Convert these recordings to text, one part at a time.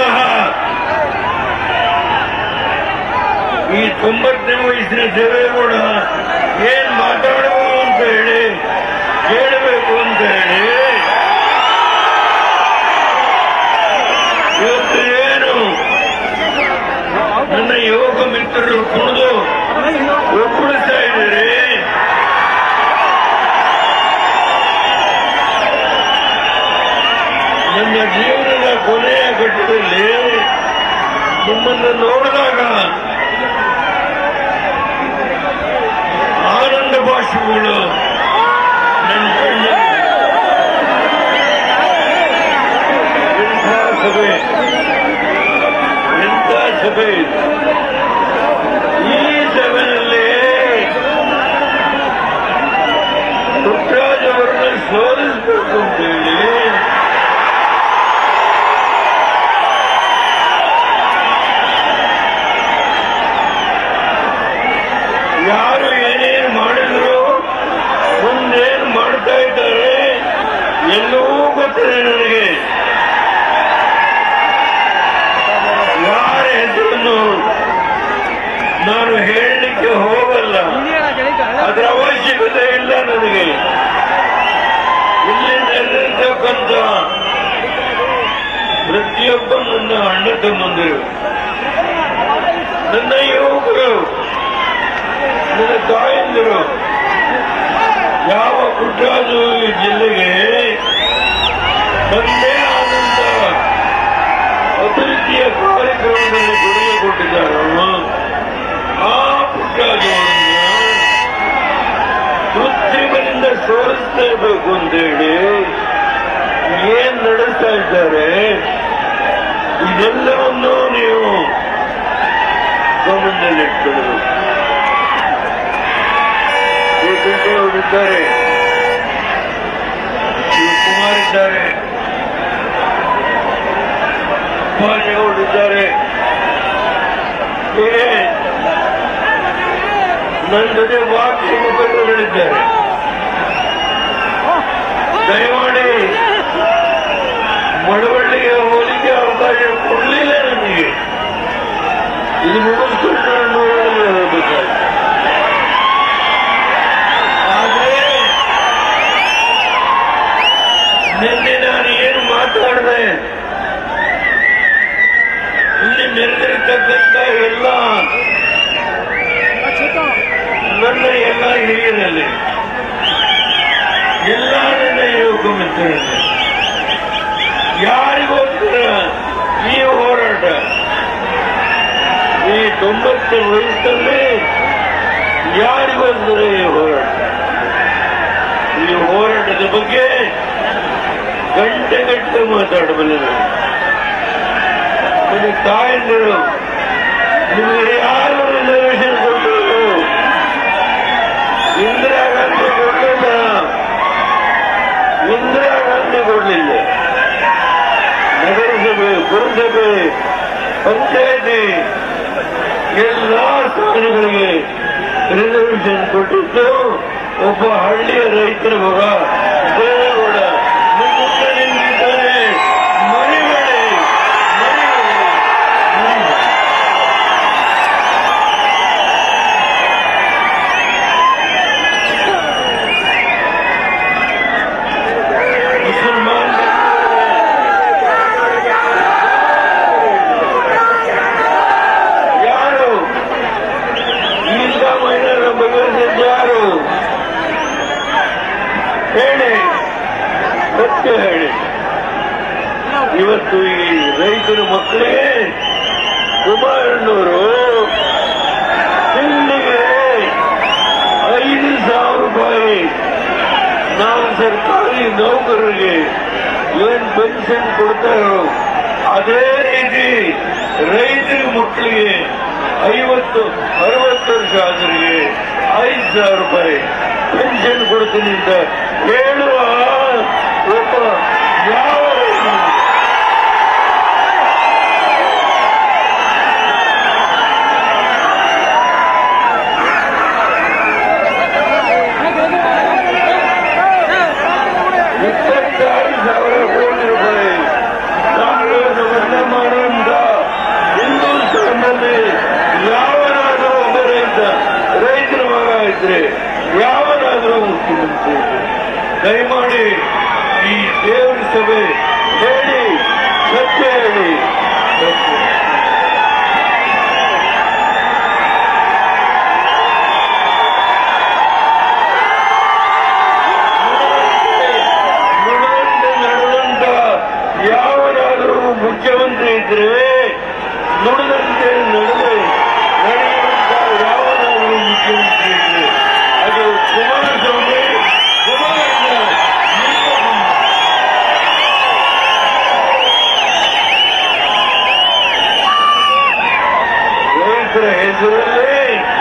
ಮೂಲತಃ ಈ ತೊಂಬತ್ತನೇ ವಯಸ್ಸಿನ ದೇವೇಗೌಡ ಏನ್ ಮಾತಾಡಬಹುದು ಅಂತ ಹೇಳಿ ಕೇಳಬೇಕು ಅಂತ ಹೇಳಿ ಇವತ್ತು ಏನು ನನ್ನ ಯುವಕ ಮಿತ್ರರು ಕುಣಿದು ಒಪ್ಪಳಿಸ್ತಾ ಇದ್ದಾರೆ ನನ್ನ ಜೀವನದ ಕೊನೆಯ ಘಟ್ಟದಲ್ಲಿ ನಿಮ್ಮನ್ನು ನೋಡಿದಾಗ ಆನಂದ ಭಾಷೆಗಳು ನನ್ನ ಕಣ್ಣಲ್ಲಿ ಎಂಥ ಸಭೆ ಎಂಥ ಸಭೆ ಇದು. ಈ ಸಭೆಯಲ್ಲಿ ಪುಟ್ಟರಾಜ್ ಅವರನ್ನು ಸೋಲಿಸಬೇಕು ಅಂತ ಹೇಳಿ ಯಾರು ಏನೇನು ಮಾಡಿದ್ರು ಮುಂದೇನು ಮಾಡ್ತಾ ಇದ್ದಾರೆ ಎಲ್ಲವೂ ಗೊತ್ತಿದೆ ನನಗೆ ಯಾರ ಹೆಸರನ್ನು ನಾನು ಹೇಳಲಿಕ್ಕೆ ಹೋಗಲ್ಲ ಅದರ ಅವಶ್ಯಕತೆ ಇಲ್ಲ ನನಗೆ ಇಲ್ಲಿ ನೆರೆದಿರ್ತಕ್ಕಂಥ ಪ್ರತಿಯೊಬ್ಬ ನನ್ನ ಅಣ್ಣ ತಮ್ಮಂದಿರು ನನ್ನ ಯುವಕರು ನನ್ನ ತಾಯಂದಿರು ಯಾವ ಪುಟ್ಟರಾಜು ಈ ಜಿಲ್ಲೆಗೆ ತನ್ನದೇ ಆದಂತ ಅಭಿವೃದ್ಧಿಯ ಕಾರ್ಯಕ್ರಮದಲ್ಲಿ ಕೊಡುಗೆ ಕೊಟ್ಟಿದ್ದಾರೋ ಆ ಪುಟ್ಟರಾಜು ಅವರನ್ನ ಕೃತ್ರಿಮದಿಂದ ಸೋಲಿಸಲೇಬೇಕು ಅಂತೇಳಿ ಏನ್ ನಡೆಸ್ತಾ ಇದ್ದಾರೆ ಇದೆಲ್ಲವನ್ನೂ ನೀವು ಗಮನದಲ್ಲಿಟ್ಕೊಳ್ಳಬೇಕು ಏಕೆಂದ್ರೆ ಅವರಿದ್ದಾರೆ ಶಿವಕುಮಾರ್ ಇದ್ದಾರೆ ಪಾಂಡೇಗೌಡಿದ್ದಾರೆ ಹೀಗೆ ನನ್ನ ಜೊತೆ ವಾಕ್ಯ ಮುಖಂಡಗಳಿದ್ದಾರೆ ದಯಮಾಡಿ ಮಳವಳ್ಳಿಗೆ ಹೋಲಿಕೆ ಅವಕಾಶ ಕೊಡಲಿಲ್ಲ ನನಗೆ ಇದು ಮುಗಿಸ್ಕೊಂಡು ನಾನು ನೋಡಲು ಹೋಗಬೇಕಾಯ್ತು ಆದ್ರೆ ನಿನ್ನೆ ನಾನು ಏನು ಮಾತಾಡಿದೆ ಇಲ್ಲಿ ನೆರೆದಿರ್ತಕ್ಕಂಥ ಎಲ್ಲ ನನ್ನ ಎಲ್ಲ ಹಿರಿಯರಲ್ಲಿ ಎಲ್ಲ ನನ್ನ ಯುವಕ ಮಿತ್ರರಲ್ಲಿ ಯಾರಿಗೋಸ್ಕರ ಈ ಹೋರಾಟ ಈ ತೊಂಬತ್ತು ವಯಸ್ಸಲ್ಲಿ ಯಾರಿಗೋಸ್ಕರ ಈ ಹೋರಾಟ ಈ ಹೋರಾಟದ ಬಗ್ಗೆ ಗಂಟೆಗಟ್ಟಲೆ ಮಾತಾಡಬಲ್ಲೆ ನಾನು ನನ್ನ ತಾಯಂದಿರು ನಿಮಗೆ ಯಾರು ರಿಸರ್ವೇಶನ್ ಕೊಟ್ಟರು ಇಂದಿರಾ ಗಾಂಧಿ ಕೊಡಲಿಲ್ಲ ಇಂದಿರಾ ಗಾಂಧಿ ಕೊಡಲಿಲ್ಲ ನಗರಸಭೆ ಪುರಸಭೆ ಪಂಚಾಯತಿ ಎಲ್ಲಾ ಸ್ಥಾನಗಳಿಗೆ ರಿಸರ್ವೇಶನ್ ಕೊಟ್ಟಿದ್ದು ಒಬ್ಬ ಹಳ್ಳಿಯ ರೈತರ ಮಗ ದೇವೇಗೌಡ ನಿಮ್ಮ ಮುಂದೆ ನಿಂತಿದ್ದಾನೆ ಮರಿಬೇಡಿ ಮರಿಬೇಡಿ ಮರಿಬೇಡಿ. ಮುಸಲ್ಮಾನ್ ಯಾರು ಈಗ ಮಹಿಳೆಯರ ಬಗೆಹರಿಸಿದ್ದು ಯಾರು ಹೇಳಿ ಸತ್ಯ ಹೇಳಿ ಇವತ್ತು ಈ ರೈತರ ಮಕ್ಕಳಿಗೆ ಕುಮಾರಣ್ಣವರು ತಿಂಗಳಿಗೆ ಐದು ಸಾವಿರ ರೂಪಾಯಿ ನಾವು ಸರ್ಕಾರಿ ನೌಕರರಿಗೆ ಏನ್ ಪೆನ್ಷನ್ ಕೊಡ್ತಾರೋ ಅದೇ ರೀತಿ ರೈತರ ಮಕ್ಕಳಿಗೆ ಐವತ್ತು ಅರವತ್ತು ವರ್ಷ ಆದರಿಗೆ ಐದು ಸಾವಿರ ರೂಪಾಯಿ ಪೆನ್ಷನ್ ಕೊಡ್ತೀನಿ ಅಂತ ಹೇಳುವ ಒಬ್ಬ ಯಾವ ರೈತ? ಇಪ್ಪತ್ತಾರು ಸಾವಿರ ಕೋಟಿ ರೂಪಾಯಿ ಕಾಂಗ್ರೆಸ್ ವರ್ಧಮಾನ ಮಾಡ್ತಿದ್ದೆ ದಯಮಾಡಿ ಈ ದೇವರ ಸಭೆ ಹೇಳಿ ಸತ್ಯ ಹೇಳಿ ಸತ್ಯ ನುಡಿದಂತೆ ನಡೆದಂತ ಯಾವನಾದರೂ ಮುಖ್ಯಮಂತ್ರಿ ಇದ್ರೆ ನುಡಿದಂತೆ ನಡೆದು ನಡೆಯುವಂತ ಯಾವನಾದರೂ ಮುಖ್ಯಮಂತ್ರಿ ಇದ್ರೆ ಅದು ಕುಮಾರಸ್ವಾಮಿ ಕುಮಾರಣ್ಣ ನಿಮ್ಮಮ್ಮ. ರೈತರ ಹೆಸರಲ್ಲಿ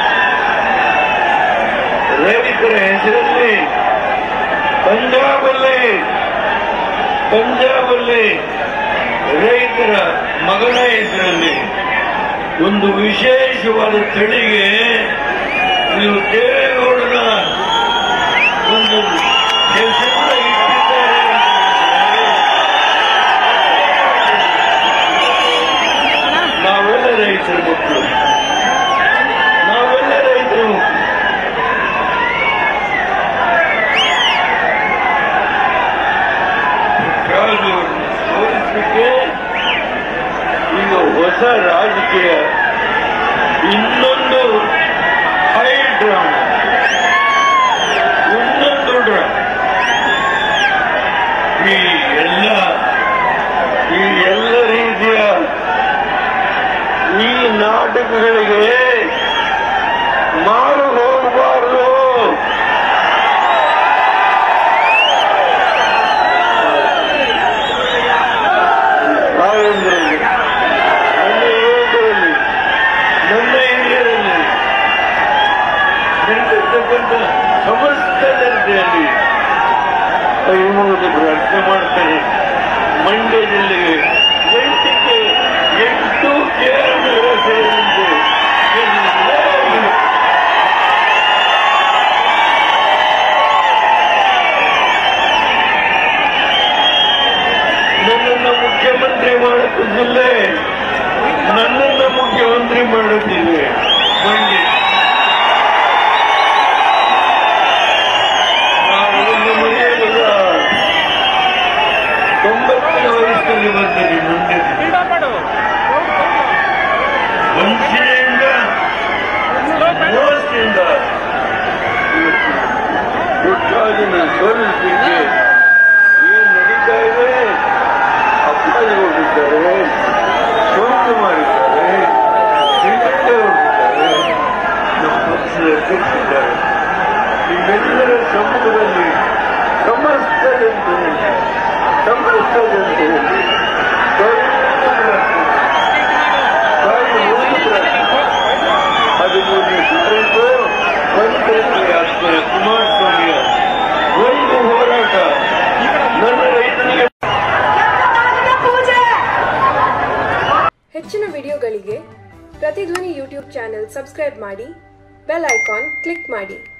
ರೈತರ ಹೆಸರಲ್ಲಿ ಪಂಜಾಬಲ್ಲಿ ಪಂಜಾಬಲ್ಲಿ ರೈತರ ಮಗನ ಹೆಸರಲ್ಲಿ ಒಂದು ವಿಶೇಷವಾದ ತಳಿಗೆ ನೀವು ದೇವೇಗೌಡನ ಒಂದು ಹೆಸರನ್ನ ಇಟ್ಟಿದ್ದಾರೆ ಅಂತಂದ್ರೆ ನಾವೆಲ್ಲ ರೈತರ ಮಕ್ಕಳು ನಾವೆಲ್ಲ ರೈತರ ಮಕ್ಕಳು ಕಾದು ಸೋಲಿಸಲಿಕ್ಕೆ ಈಗ ಹೊಸ ರಾಜಕೀಯ ಇನ್ನೊಂದು ಹೈ ಡ್ರಾಮಾ ಇನ್ನೊಂದು ಡ್ರಾಮಾ ಈ ಎಲ್ಲ ಈ ಎಲ್ಲ ರೀತಿಯ ಈ ನಾಟಕಗಳಿಗೆ ಮಾರು ಹೋಗಬಾರದು ರಾಘವೇಂದ್ರರಿಗೆ ನನ್ನ ಯುವಕರಲ್ಲಿ ನನ್ನ ಹಿರಿಯರಲ್ಲಿ ನಿಂತಿರ್ತಕ್ಕಂಥ ಸಮಸ್ತ ಜನತೆಯಲ್ಲಿ ಕೈ ಮುಗಿದು ಪ್ರಾರ್ಥನೆ ಮಾಡ್ತಾರೆ ಮಂಡ್ಯ ಜಿಲ್ಲೆಗೆ ಎಂಟಕ್ಕೆ ಎಂಟು ಕೇರಳ ಸೇರಿದಂತೆ ಎಲ್ಲರಿಗೂ ನನ್ನನ್ನು ಮುಖ್ಯಮಂತ್ರಿ ಮಾಡುತ್ತಿದ್ದಿಲ್ಲೇ ನನ್ನನ್ನು ಮುಖ್ಯಮಂತ್ರಿ ಮಾಡುತ್ತಿದೆ ಮಂಡ್ಯ ನಾವು ಒಂದು ಮರೆಯಲಿಲ್ಲ ತೊಂಬತ್ತನೇ ವಯಸ್ಸಲ್ಲಿ ಬಂದಿರಿ ಮಂಡ್ಯದಲ್ಲಿ ವಂಶಿಯಿಂದ ಮೋಸದಿಂದ ದುಡ್ಡಾಗಿನ ಸೋಲಿಸಲಿಕ್ಕೆ ಏನ್ ನಡೀತಾ ಇದೆ ಅಪ್ಪಾಜಿ ಹೋಗಿದ್ದಾರೆ ಶಿವಕುಮಾರ್ ಇದ್ದಾರೆ ಶ್ರೀಕಂಠ ಹೋಗಿದ್ದಾರೆ ನಮ್ಮ ಪಕ್ಷದ ಅಧ್ಯಕ್ಷರಿದ್ದಾರೆ ನಿಮ್ಮೆಲ್ಲರ ಸಮ್ಮುಖದಲ್ಲಿ ಸಮಸ್ತ ಜನತೆ ಸಮಸ್ತ ಜನತೆ ಅದು ಮೂರನೇ ತಾರೀಕು ಪಂಚಾಯತ್ ಆಗ್ತಾರೆ ಕುಮಾರಸ್ವಾಮಿಯ ಒಂದು ಹೋರಾಟ ನನ್ನ ರೈತನಿಗೆ ಹೆಚ್ಚಿನ ವಿಡಿಯೋಗಳಿಗೆ ಪ್ರತಿಧ್ವನಿ ಯೂಟ್ಯೂಬ್ ಚಾನೆಲ್ ಸಬ್ಸ್ಕ್ರೈಬ್ ಮಾಡಿ ಬೆಲ್ ಐಕಾನ್ ಕ್ಲಿಕ್ ಮಾಡಿ